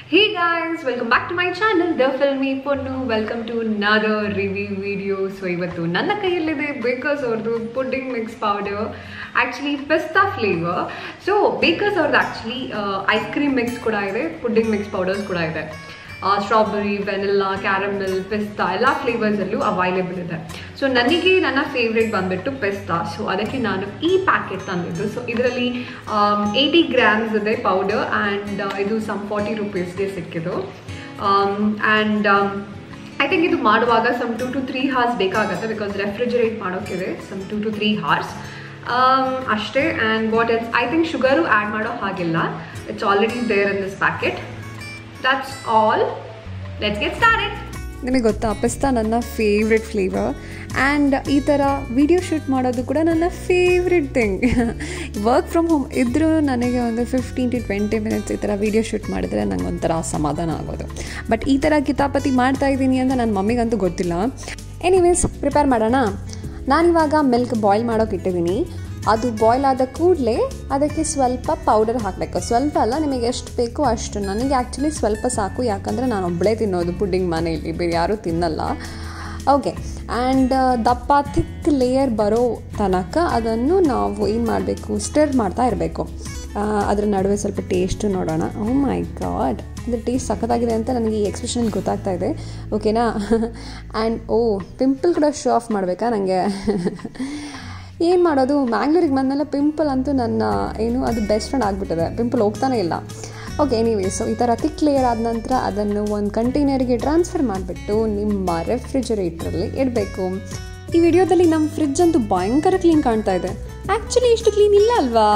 Hey guys, welcome back to my channel, The Filmy Ponnu. Welcome to another review video. So ಇವತ್ತು ನನ್ನ ಕೈಯಲ್ಲಿದೆ Bakers ಅವ್ರದ್ದು pudding mix powder actually pista flavour so Bakers ಅವ್ರದ್ದು actually ice cream mix ಕೂಡ ಇದೆ pudding mix powders ಕೂಡ ಇದೆ strawberry vanilla caramel ಪಿಸ್ತಾ ಎಲ್ಲ ಫ್ಲೇವರ್ಸಲ್ಲೂ ಅವೈಲೇಬಲ್ ಇದೆ ಸೊ ನನಗೆ ನನ್ನ ಫೇವ್ರೇಟ್ ಬಂದುಬಿಟ್ಟು ಪಿಸ್ತಾ ಸೊ ಅದಕ್ಕೆ ನಾನು ಈ ಪ್ಯಾಕೆಟ್ ತಂದಿದ್ದು ಸೊ ಇದರಲ್ಲಿ ಏಯ್ಟಿ ಗ್ರಾಮ್ಸ್ ಇದೆ ಪೌಡರ್ ಆ್ಯಂಡ್ ಇದು ಸಮ್ ಫಾರ್ಟಿ ರುಪೀಸ್ಗೆ ಸಿಕ್ಕಿದ್ದು ಆ್ಯಂಡ್ ಐ ಥಿಂಕ್ ಇದು ಮಾಡುವಾಗ some two to three hours ಬೇಕಾಗುತ್ತೆ ಬಿಕಾಸ್ ರೆಫ್ರಿಜರೇಟ್ ಮಾಡೋಕ್ಕಿದೆ some two to three hours ಅಷ್ಟೇ and what else I think sugar add ಮಾಡೋ ಹಾಗಿಲ್ಲ it's already there in this packet that's all let's get started ನಿಮಗೆ ಗೊತ್ತಾ ಪಿಸ್ತಾ ನನ್ನ ಫೇವ್ರೆಟ್ ಫ್ಲೇವರ್ ಆ್ಯಂಡ್ ಈ ಥರ ವಿಡಿಯೋ ಶೂಟ್ ಮಾಡೋದು ಕೂಡ ನನ್ನ favourite thing work from home ಇದ್ದರೂ ನನಗೆ ಒಂದು ಫಿಫ್ಟೀನ್ ಟು ಟ್ವೆಂಟಿ ಮಿನಿಟ್ಸ್ ಈ ಥರ ವೀಡಿಯೋ ಶೂಟ್ ಮಾಡಿದ್ರೆ ನಂಗೆ ಒಂಥರ ಸಮಾಧಾನ ಆಗೋದು ಬಟ್ ಈ ಥರ ಕಿತಾಪತಿ ಮಾಡ್ತಾ ಇದ್ದೀನಿ ಅಂತ ನನ್ನ ಮಮ್ಮಿಗಂತೂ ಗೊತ್ತಿಲ್ಲ ಎನಿವೇಸ್ ಪ್ರಿಪೇರ್ ಮಾಡೋಣ ನಾನಿವಾಗ ಮಿಲ್ಕ್ ಬಾಯ್ಲ್ ಮಾಡೋಕೆ ಇಟ್ಟಿದ್ದೀನಿ ಅದು ಬಾಯ್ಲ್ ಆದ ಕೂಡಲೇ ಅದಕ್ಕೆ ಸ್ವಲ್ಪ ಪೌಡರ್ ಹಾಕಬೇಕು ಸ್ವಲ್ಪ ಅಲ್ಲ ನಿಮಗೆ ಎಷ್ಟು ಬೇಕೋ ಅಷ್ಟು ನನಗೆ ಆ್ಯಕ್ಚುಲಿ ಸ್ವಲ್ಪ ಸಾಕು ಯಾಕಂದರೆ ನಾನು ಒಬ್ಬಳೇ ತಿನ್ನೋದು ಪುಡ್ಡಿಂಗ್ ಮನೆಯಲ್ಲಿ ಬೇರೆ ಯಾರೂ ತಿನ್ನಲ್ಲ ಓಕೆ ಆ್ಯಂಡ್ ದಪ್ಪ ಥಿಕ್ ಲೇಯರ್ ಬರೋ ತನಕ ಅದನ್ನು ನಾವು ಏನು ಮಾಡಬೇಕು ಸ್ಟಿರ್ ಮಾಡ್ತಾ ಇರಬೇಕು ಅದರ ನಡುವೆ ಸ್ವಲ್ಪ ಟೇಸ್ಟು ನೋಡೋಣ ಓ ಮೈ ಗಾಡ್ ಅದು ಟೇಸ್ಟ್ ಸಖತ್ತಾಗಿದೆ ಅಂತ ನನಗೆ ಈ ಎಕ್ಸ್ಪ್ರೆಷನ್ ಗೊತ್ತಾಗ್ತಾ ಇದೆ ಓಕೆನಾ ಆ್ಯಂಡ್ ಓ ಪಿಂಪಲ್ ಕೂಡ ಶೋ ಆಫ್ ಮಾಡಬೇಕಾ ನನಗೆ ಏನು ಮಾಡೋದು ಮ್ಯಾಂಗ್ಳೂರಿಗೆ ಬಂದಮೇಲೆ ಪಿಂಪಲ್ ಅಂತೂ ನನ್ನ ಏನು ಅದು ಬೆಸ್ಟ್ ಫ್ರೆಂಡ್ ಆಗಿಬಿಟ್ಟಿದೆ ಪಿಂಪಲ್ ಹೋಗ್ತಾನೆ ಇಲ್ಲ ಓಕೆ ಎನಿವೇ ಸೊ ಈ ಥರ ತಿಕ್ ಲೇಯರ್ ಆದ ನಂತರ ಅದನ್ನು ಒಂದು ಕಂಟೈನರ್ಗೆ ಟ್ರಾನ್ಸ್ಫರ್ ಮಾಡಿಬಿಟ್ಟು ನಿಮ್ಮ ರೆಫ್ರಿಜರೇಟ್ರಲ್ಲಿ ಇಡಬೇಕು ಈ ವಿಡಿಯೋದಲ್ಲಿ ನಮ್ಮ ಫ್ರಿಡ್ಜ್ ಅಂತೂ ಭಯಂಕರ ಕ್ಲೀನ್ ಕಾಣ್ತಾ ಇದೆ ಆ್ಯಕ್ಚುಲಿ ಇಷ್ಟು ಕ್ಲೀನ್ ಇಲ್ಲ ಅಲ್ವಾ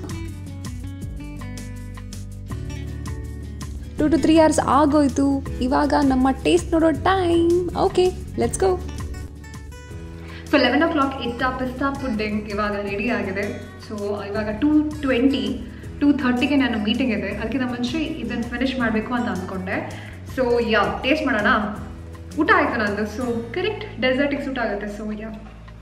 ಟು ಟು ತ್ರೀ ಅವರ್ಸ್ ಆಗೋಯ್ತು ಇವಾಗ ನಮ್ಮ ಟೇಸ್ಟ್ ನೋಡೋ time okay let's go so eleven o'clock ಇಟ್ಟ ಪಿಸ್ತಾ ಪುಡ್ಡಿಂಗ್ ಇವಾಗ ರೆಡಿ ಆಗಿದೆ ಸೊ ಇವಾಗ ಟೂ ಟ್ವೆಂಟಿ ಟೂ ಥರ್ಟಿಗೆ ನಾನು ಮೀಟಿಂಗ್ ಇದೆ ಅದಕ್ಕಿಂತ ಮುಂಚೆ ಇದನ್ನು ಫಿನಿಶ್ ಮಾಡಬೇಕು ಅಂತ ಅಂದ್ಕೊಂಡೆ ಸೊ ಯಾ ಟೇಸ್ಟ್ ಮಾಡೋಣ ಊಟ ಆಯಿತು ನಂದು ಸೊ ಕರೆಕ್ಟ್ ಡೆಸರ್ಟಿಗೆ ಸೂಟ್ ಆಗುತ್ತೆ so yeah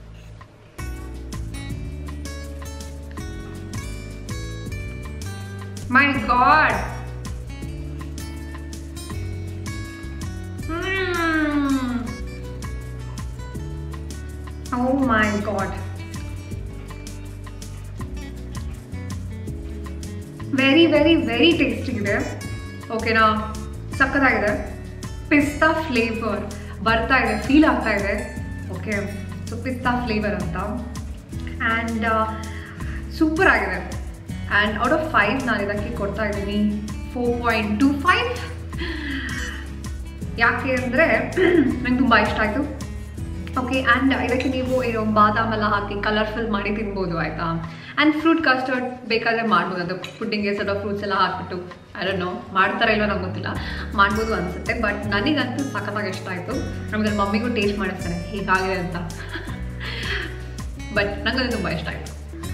my god Oh my god. Very very very tasty ಇದೆ ಓಕೆನಾ ಸಕ್ಕತ್ತಾಗಿದೆ ಪಿಸ್ತಾ ಫ್ಲೇವರ್ ಬರ್ತಾ ಇದೆ ಫೀಲ್ ಆಗ್ತಾ ಇದೆ ಓಕೆ ಸೊ ಪಿಸ್ತಾ ಫ್ಲೇವರ್ ಅಂತ ಆ್ಯಂಡ್ ಸೂಪರ್ ಆಗಿದೆ ಆ್ಯಂಡ್ ಔಟ್ ಆಫ್ ಫೈವ್ ನಾನು ಇದಕ್ಕೆ ಕೊಡ್ತಾ ಇದ್ದೀನಿ ಫೋರ್ ಪಾಯಿಂಟ್ ಟು ಫೈವ್ ಯಾಕೆ ಅಂದರೆ ನಂಗೆ ತುಂಬ ಇಷ್ಟ ಆಯಿತು ಓಕೆ ಆ್ಯಂಡ್ ಇದಕ್ಕೆ ನೀವು ಏನೋ ಬಾದಾಮ್ ಎಲ್ಲ ಹಾಕಿ ಕಲರ್ಫುಲ್ ಮಾಡಿ ತಿನ್ಬೋದು ಆಯಿತಾ ಆ್ಯಂಡ್ ಫ್ರೂಟ್ ಕಸ್ಟರ್ಡ್ ಬೇಕಾದರೆ ಮಾಡ್ಬೋದು ಅದು ಪುಡ್ಡಿಂಗ್ಗೆ ಸ್ವಲ್ಪ ಫ್ರೂಟ್ಸ್ ಎಲ್ಲ ಹಾಕ್ಬಿಟ್ಟು ನೋ ಮಾಡ್ತಾರ ಇಲ್ವೋ ನಂಗೆ ಗೊತ್ತಿಲ್ಲ ಮಾಡ್ಬೋದು ಅನಿಸುತ್ತೆ ಬಟ್ ನನಗಂತೂ ಸಖತ್ತಾಗಿ ಇಷ್ಟ ಆಯಿತು ನಮಗೆ ಮಮ್ಮಿಗೂ ಟೇಸ್ಟ್ ಮಾಡಿಸ್ತಾನೆ ಹೀಗಾಗಿದೆ ಅಂತ ಬಟ್ ನನಗದು ತುಂಬ ಇಷ್ಟ ಆಯಿತು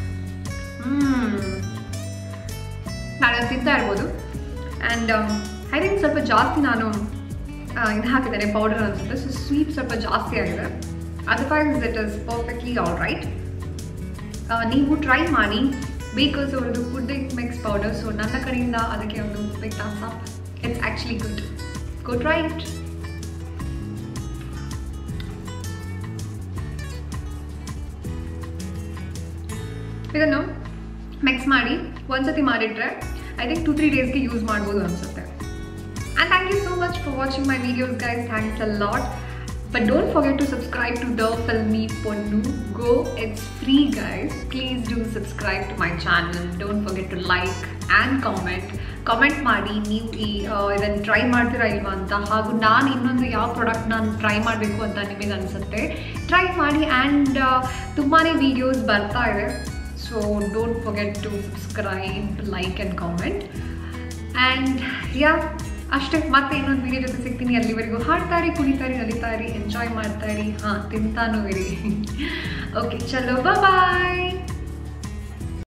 ನಾನು ತಿಂತಾ ಇರ್ಬೋದು ಆ್ಯಂಡ್ ಐ ಥಿಂಕ್ ಸ್ವಲ್ಪ ಜಾಸ್ತಿ ನಾನು ಇದು ಹಾಕಿದ್ದೇನೆ ಪೌಡರ್ ಅನಿಸುತ್ತೆ ಸೊ ಸ್ವೀಟ್ ಸ್ವಲ್ಪ ಜಾಸ್ತಿ ಆಗಿದೆ otherwise it is perfectly all right ನೀವು ಟ್ರೈ ಮಾಡಿ ಬೇಕರ್ಸ್ ಅವ್ರದ್ದು ಪುಡ್ಡಿಂಗ್ ಮಿಕ್ಸ್ ಪೌಡರ್ ಸೊ ನನ್ನ ಕಡೆಯಿಂದ ಅದಕ್ಕೆ ಒಂದು big thumbs up it's actually good go try it ಇದನ್ನು ಮಿಕ್ಸ್ ಮಾಡಿ ಒಂದ್ಸತಿ ಮಾಡಿಟ್ರೆ ಐ ಥಿಂಕ್ ಟು ತ್ರೀ ಡೇಸ್ಗೆ ಯೂಸ್ ಮಾಡ್ಬೋದು ಅನಿಸುತ್ತೆ And thank you so much for watching my videos guys. Thanks a lot. But don't forget to subscribe to The Filmy Ponnu. Go, it's free guys. Please do subscribe to my channel. Don't forget to like and comment. Comment ಮಾಡಿ ನೀವು ಈ ಇದನ್ನು try ಮಾಡ್ತೀರಾ ಇಲ್ವಾ ಅಂತ ಹಾಗೂ ನಾನು ಇನ್ನೊಂದು ಯಾವ ಪ್ರಾಡಕ್ಟ್ ನಾನು ಟ್ರೈ ಮಾಡಬೇಕು ಅಂತ ನಿಮಗೆ ಅನಿಸುತ್ತೆ ಟ್ರೈ ಮಾಡಿ ಆ್ಯಂಡ್ ತುಂಬಾ ವೀಡಿಯೋಸ್ ಬರ್ತಾ ಇದೆ so don't forget to subscribe like and comment and yeah ಅಷ್ಟೇ ಮತ್ತೆ ಇನ್ನೊಂದು ವಿಡಿಯೋ ಜೊತೆ ಸಿಗ್ತೀನಿ ಅಲ್ಲಿವರೆಗೂ ಹಾಡ್ತಾರಿ ಕುಣಿತಾರಿ ನಲಿತಾರಿ ಎಂಜಾಯ್ ಮಾಡ್ತಾರಿ ಹಾಂ ತಿಂತಾನೂ ಇರಿ ಓಕೆ ಚಲೋ ಬಾಯ್